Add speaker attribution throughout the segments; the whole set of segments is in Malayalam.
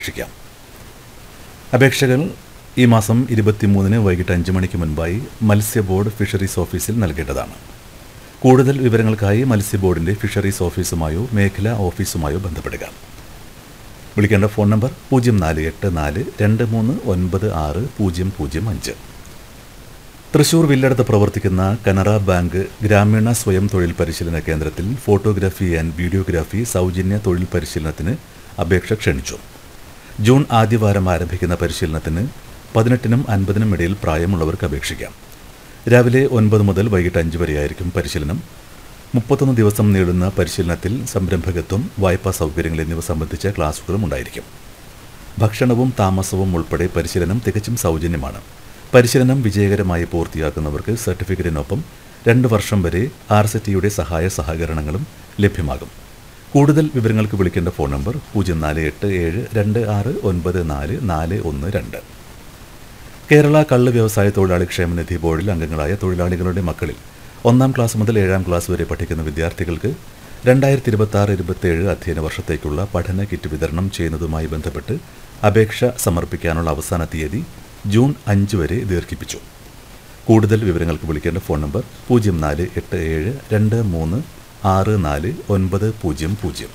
Speaker 1: അപേക്ഷിക്കാം അപേക്ഷകൾ ഈ മാസം ഇരുപത്തിമൂന്നിന് വൈകിട്ട് അഞ്ച് മണിക്ക് മുൻപായി മത്സ്യ ബോർഡ് ഫിഷറീസ് ഓഫീസിൽ നൽകേണ്ടതാണ് കൂടുതൽ വിവരങ്ങൾക്കായി മത്സ്യ ബോർഡിൻ്റെ ഫിഷറീസ് ഓഫീസുമായോ മേഖലാ ഓഫീസുമായോ ബന്ധപ്പെടുക വിളിക്കേണ്ട ഫോൺ നമ്പർ പൂജ്യം നാല് എട്ട് നാല് രണ്ട് മൂന്ന് ഒൻപത് ആറ് പൂജ്യം പൂജ്യം അഞ്ച് തൃശൂർ വില്ലടത്ത് പ്രവർത്തിക്കുന്ന കനറ ബാങ്ക് ഗ്രാമീണ സ്വയം തൊഴിൽ പരിശീലന കേന്ദ്രത്തിൽ ഫോട്ടോഗ്രാഫി ആൻഡ് വീഡിയോഗ്രാഫി സൗജന്യ തൊഴിൽ പരിശീലനത്തിന് അപേക്ഷ ക്ഷണിച്ചു ജൂൺ ആദ്യവാരം ആരംഭിക്കുന്ന പരിശീലനത്തിന് പതിനെട്ടിനും അൻപതിനും ഇടയിൽ പ്രായമുള്ളവർക്ക് അപേക്ഷിക്കാം രാവിലെ ഒൻപത് മുതൽ വൈകിട്ട് അഞ്ച് വരെയായിരിക്കും പരിശീലനം മുപ്പത്തൊന്ന് ദിവസം നീളുന്ന പരിശീലനത്തിൽ സംരംഭകത്വം വായ്പാ സൗകര്യങ്ങൾ എന്നിവ സംബന്ധിച്ച ക്ലാസുകളും ഉണ്ടായിരിക്കും ഭക്ഷണവും താമസവും ഉൾപ്പെടെ പരിശീലനം തികച്ചും സൗജന്യമാണ് പരിശീലനം വിജയകരമായി പൂർത്തിയാക്കുന്നവർക്ക് സർട്ടിഫിക്കറ്റിനൊപ്പം രണ്ട് വർഷം വരെ ആർ സി ടിയുടെ സഹായ സഹകരണങ്ങളും ലഭ്യമാകും കൂടുതൽ വിവരങ്ങൾക്ക് വിളിക്കേണ്ട ഫോൺ നമ്പർ പൂജ്യം നാല് എട്ട് ഏഴ് രണ്ട് ആറ് ഒൻപത് നാല് നാല് ഒന്ന് രണ്ട് കേരള കള്ള് വ്യവസായ തൊഴിലാളി ക്ഷേമനിധി ബോർഡിൽ അംഗങ്ങളായ തൊഴിലാളികളുടെ മക്കളിൽ ഒന്നാം ക്ലാസ് മുതൽ ഏഴാം ക്ലാസ് വരെ പഠിക്കുന്ന വിദ്യാർത്ഥികൾക്ക് രണ്ടായിരത്തി ഇരുപത്തി ആറ് ഇരുപത്തേഴ് അധ്യയന വർഷത്തേക്കുള്ള പഠന കിറ്റ് വിതരണം ചെയ്യുന്നതുമായി ബന്ധപ്പെട്ട് അപേക്ഷ സമർപ്പിക്കാനുള്ള അവസാന തീയതി ജൂൺ അഞ്ച് വരെ ദീർഘിപ്പിച്ചു കൂടുതൽ വിവരങ്ങൾക്ക് വിളിക്കേണ്ട ഫോൺ നമ്പർ പൂജ്യം നാല് എട്ട് ഏഴ് രണ്ട് മൂന്ന് ആറ് നാല് ഒൻപത് പൂജ്യം പൂജ്യം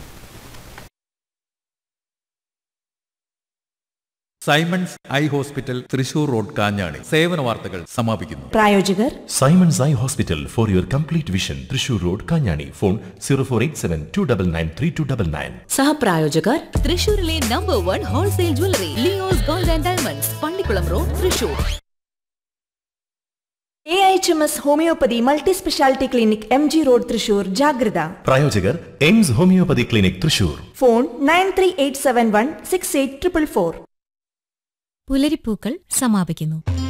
Speaker 2: Simons eye hospital Thrissur road Kanjani സേവന വാർത്തകൾ സമാപിക്കുന്നു
Speaker 3: പ്രായോജകർ
Speaker 4: Simon's Eye Hospital for your complete vision. Trishur Road, Kanyani. Phone 0487 299 3299.
Speaker 3: സഹപ്രായോജകർ
Speaker 5: തൃശൂരിലെ number one wholesale jewellery Leo's gold and diamonds Pallikulam road Thrissur
Speaker 3: A H M S homoeopathy multi speciality clinic M G road Thrissur ജാഗ്രത
Speaker 4: പ്രായോജകർ AIMS homoeopathy clinic Thrissur
Speaker 3: phone nine three eight seven one six eight triple four
Speaker 6: പുലരിപ്പൂക്കൾ സമാപിക്കുന്നു